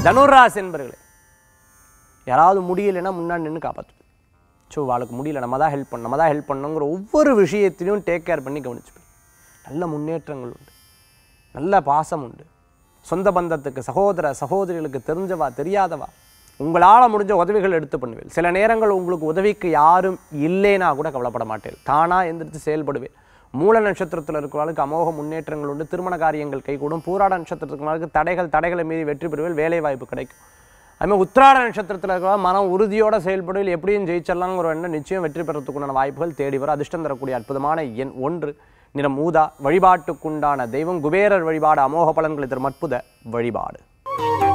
தனுராசி என்பர்களே யாராவது முடியலைன்னா முன்னாடி நின்று காப்பாற்று ஸோ அவளுக்கு முடியல நம்ம தான் ஹெல்ப் பண்ணணும் நம்ம தான் ஹெல்ப் பண்ணணுங்கிற ஒவ்வொரு விஷயத்திலையும் டேக் கேர் பண்ணி கவனிச்சுப்பேன் நல்ல முன்னேற்றங்கள் உண்டு நல்ல பாசம் உண்டு சொந்த பந்தத்துக்கு சகோதர சகோதரிகளுக்கு தெரிஞ்சவா தெரியாதவா உங்களால் முடிஞ்ச உதவிகள் எடுத்து பண்ணுவேன் சில நேரங்கள் உங்களுக்கு உதவிக்கு யாரும் இல்லைனா கூட கவலைப்பட மாட்டேன் தானாக எந்திரிச்சு செயல்படுவேன் மூல நட்சத்திரத்தில் இருக்கிறவர்களுக்கு அமோக முன்னேற்றங்கள் உண்டு திருமண காரியங்கள் கைகூடும் பூராட நட்சத்திரத்தில் இருக்கிறவர்களுக்கு தடைகள் தடைகளை மீறி வெற்றி பெறுவேன் வேலை வாய்ப்பு கிடைக்கும் அதுமாதிரி உத்திராட நட்சத்திரத்தில் இருக்கிற மனம் உறுதியோட செயல்படுவில் எப்படியும் ஜெயிச்சிடலாங்கிற எண்ணம் நிச்சயம் வெற்றி பெறத்துக்குண்டான வாய்ப்புகள் தேடி வரும் அதிர்ஷ்டம் தரக்கூடிய அற்புதமான எண் ஒன்று நிறம் ஊதா வழிபாட்டுக்குண்டான தெய்வம் குபேரர் வழிபாடு அமோக பலன்களை தரும் அற்புத வழிபாடு